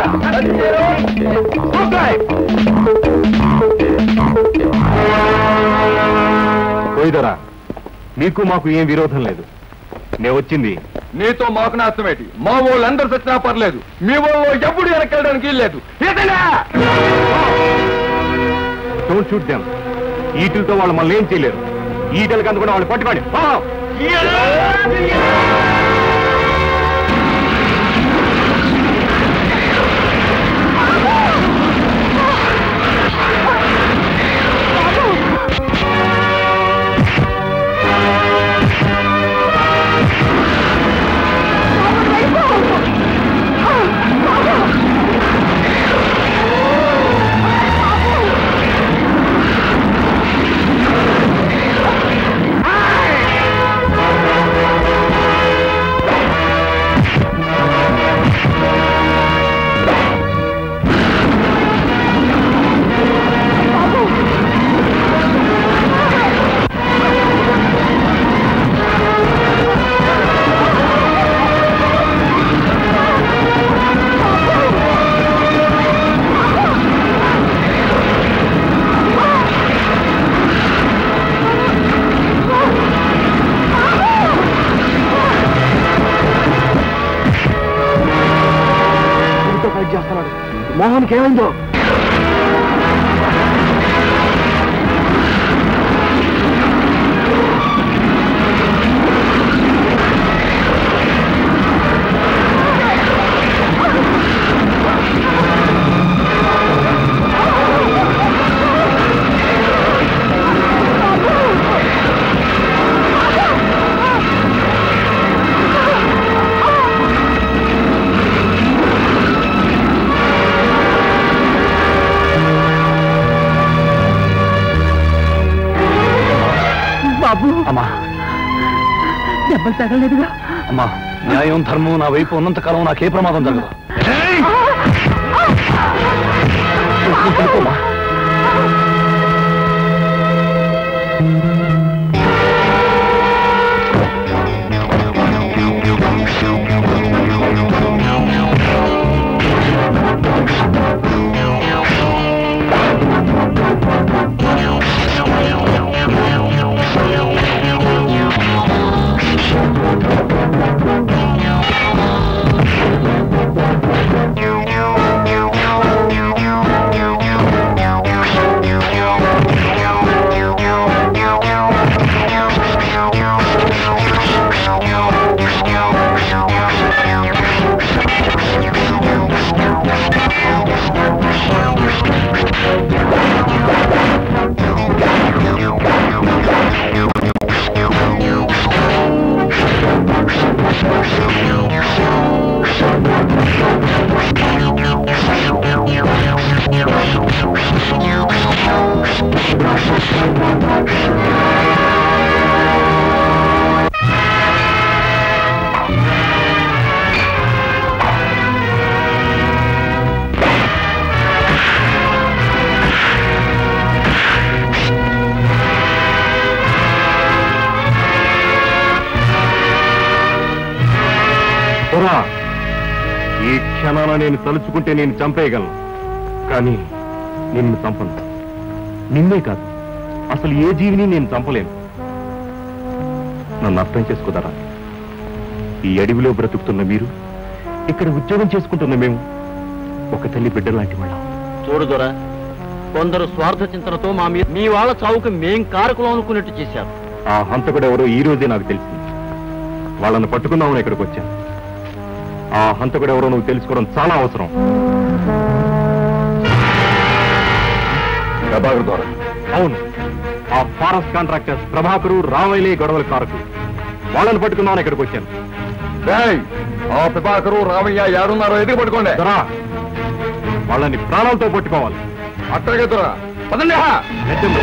పోయిదరా మీకు మాకు ఏం విరోధం లేదు నేను వచ్చింది నీతో మాకు నాశనమేటి మా వాళ్ళందరూ చచ్చినా పర్లేదు మీ వాళ్ళు ఎప్పుడు వెనకెళ్ళడానికి లేదు డోంట్ షూట్ దెమ్ ఈటులతో వాళ్ళు మనల్ని ఏం చేయలేరు ఈటలకు అందుకుని వాళ్ళు పట్టుకోండి ఆ! ఫైట్ చేస్తున్నాడు మోహన్కి ఏమైందో బాబు అమ్మా దెబ్బలు తగలేదుగా అమ్మా న్యాయం ధర్మం నా వైపు ఉన్నంత కాలం నాకే ప్రమాదం జరగదు నువ్వు పడుకోమ్మా. పొరా ఈ క్షణాన నేను తలుచుకుంటే నేను చంపేయగలను కానీ నిన్ను చంపను నిన్నే కాదు అసలు ఏ జీవిని నేను చంపలేను నన్ను అర్థం చేసుకోదరా ఈ అడవిలో బ్రతుకుతున్న మీరు ఇక్కడ ఉద్యోగం చేసుకుంటున్న మేము ఒక తల్లి బిడ్డ లాంటి వాళ్ళం చూడు దొర కొందరు స్వార్థ చింతనతో మా మీద మీ వాళ్ళ చావుకు మేం కారకులం అనుకున్నట్టు చేశారు ఆ హంతకుడు ఎవరో ఈ రోజే నాకు తెలిసింది వాళ్ళని పట్టుకుందామని ఇక్కడికి వచ్చాను ఆ హంతకుడు ఎవరో నువ్వు తెలుసుకోవడం చాలా అవసరం ప్రభాకర్ ద్వారా అవును ఆ ఫారెస్ట్ కాంట్రాక్టర్స్ ప్రభాకరు రామైలే గొడవల కారకు వాళ్ళని పట్టుకుందామని ఇక్కడికి వచ్చాను ఆ పిపాకరు రామయ్య ఏడున్నారో ఎదుగు పట్టుకోండి దొరా వాళ్ళని ప్రాణాలతో పట్టుకోవాలి అట్టగే దొరా పదండి హా. నెట్టండి.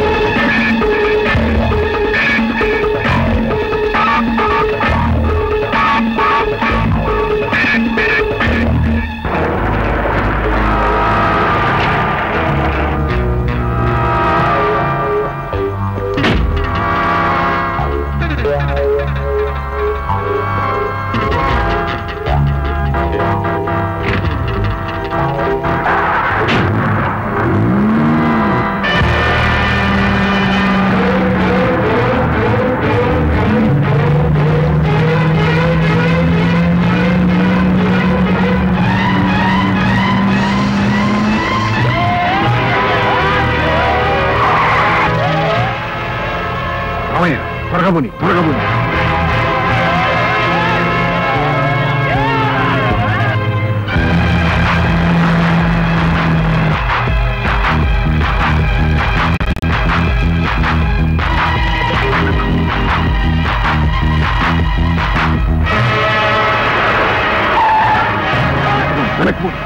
త్వరగా పోని త్వరగా పోని వెనక్కి పో.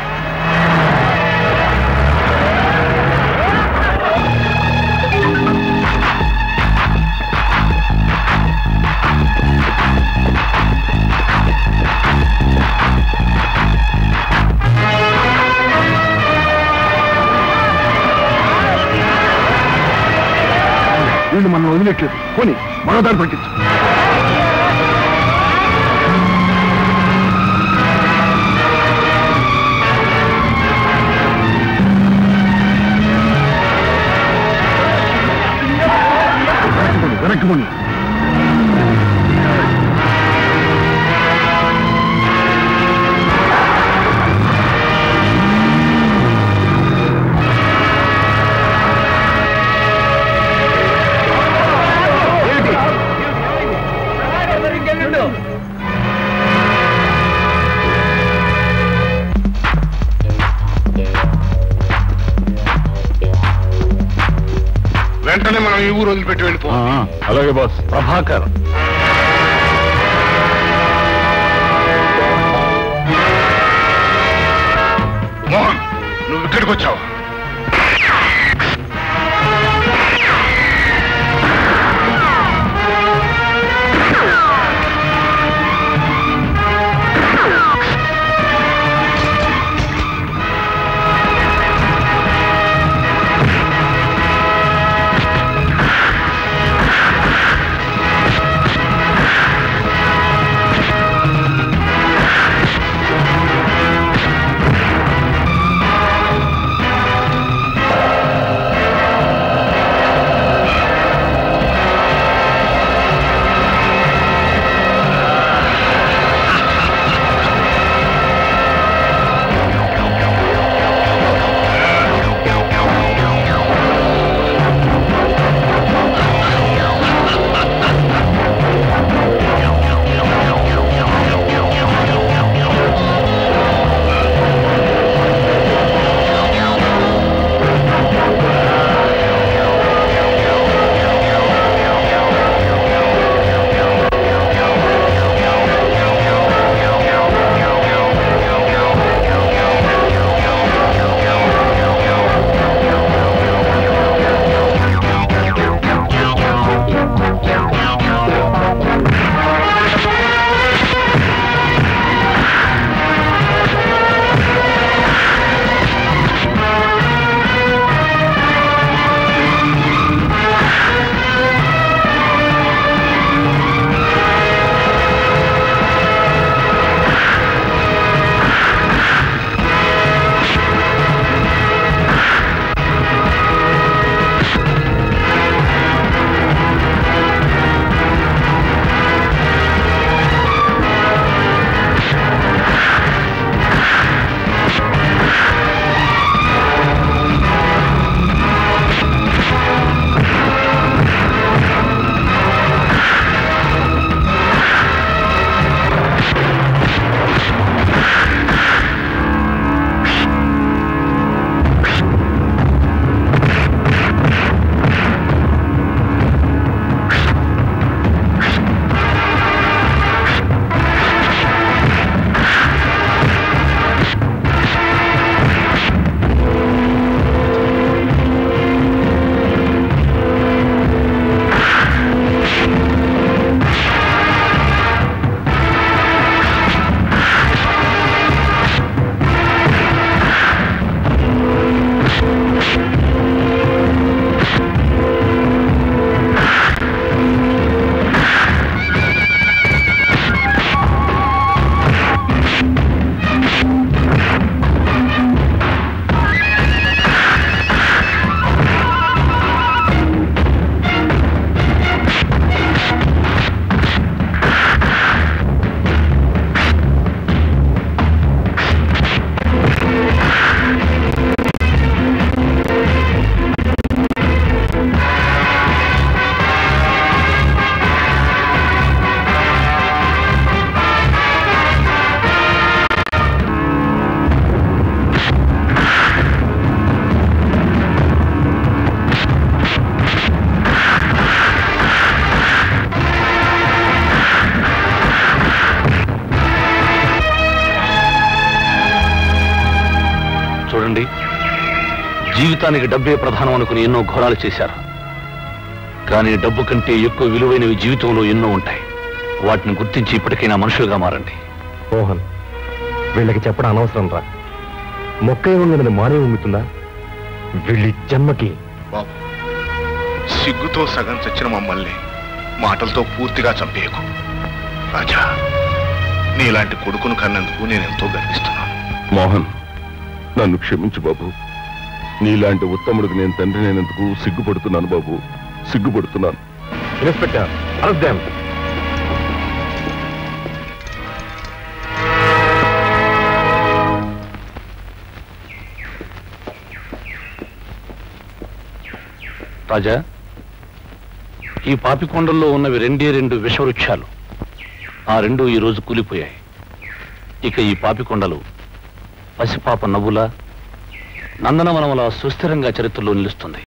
వీళ్ళు మనం వదిలేట్లేదు పోనీ మరోదారి పట్టించు వెనక్కి పోనీ, వెనక్కి పోనీ వెంటనే మనం ఈ ఊరు వదిలిపెట్టి వెళ్ళిపో అలాగే బాస్ ప్రభాకర్ మోహన్ నువ్వు ఇక్కడికి వచ్చావు చూడండి జీవితానికి డబ్బే ప్రధానం అనుకుని ఎన్నో ఘోరాలు చేశారు కానీ డబ్బు కంటే ఎక్కువ విలువైనవి జీవితంలో ఎన్నో ఉంటాయి వాటిని గుర్తించి ఇప్పటికైనా మనుషులుగా మారండి మోహన్ వీళ్ళకి చెప్పడం అనవసరం రా మొక్క ఉందని మానే ఉంగుతుందా వీళ్ళి జన్మకి బాబు సిగ్గుతో సగం చచ్చిన మమ్మల్ని మాటలతో పూర్తిగా చంపేయకు రాజా నీలాంటి కొడుకును కన్నందుకు నేను ఎంతో గర్విస్తున్నాను మోహన్ నన్ను క్షమించు బాబు నీలాంటి ఉత్తముడికి నేను తండ్రి నేనందుకు సిగ్గుపడుతున్నాను బాబు సిగ్గుపడుతున్నాను ఇన్స్పెక్టర్ అరెస్ట్ దెమ్ రాజా ఈ పాపికొండల్లో ఉన్నవి రెండే రెండు విషవృక్షాలు ఆ రెండు ఈ రోజు కూలిపోయాయి ఇక ఈ పాపికొండలు పసిపాప నవ్వులా నందనవనముల సుస్థిరంగా చరిత్రలో నిలుస్తుంది